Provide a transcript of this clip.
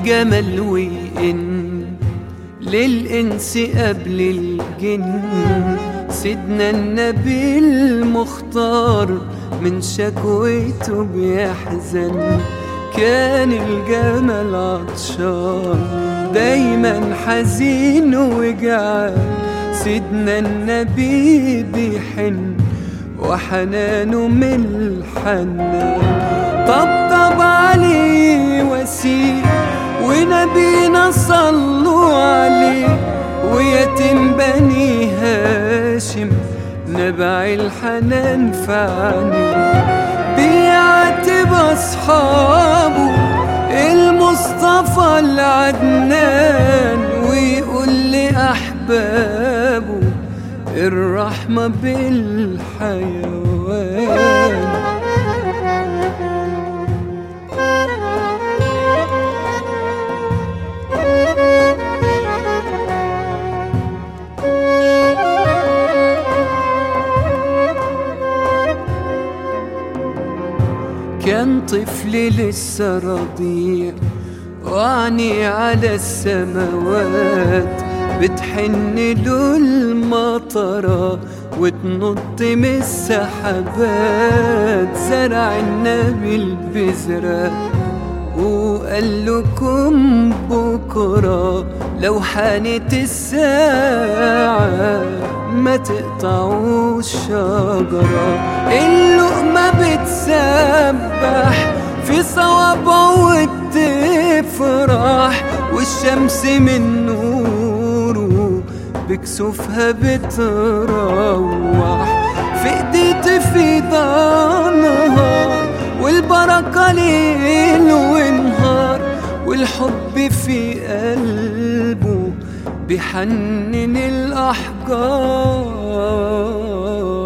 جمل وإن للإنس قبل الجن سيدنا النبي المختار من شكوته بيحزن كان الجمل عطشان دايما حزين وجعان سيدنا النبي بيحن وحنانه من الحنان طبطب عليه وسيل ونبينا صلوا عليه ويتم بني هاشم نبع الحنان فعني بيعاتب أصحابه المصطفى العدنان ويقول لأحبابه الرحمة بالحيوان كان طفل لسه رضيع وعني على السماوات بتحن له المطرة وتنط من السحابات زرع النبي البذرة وقال لكم بكرة لو حانت الساعة ما تقطعوش شجرة اللقمة بتسبح في صوابعه وبتفرح والشمس من نوره بكسوفها بتروح في ايدي في نهار والبركة ليل ونهار والحب في قلبه بيحنن الأحجار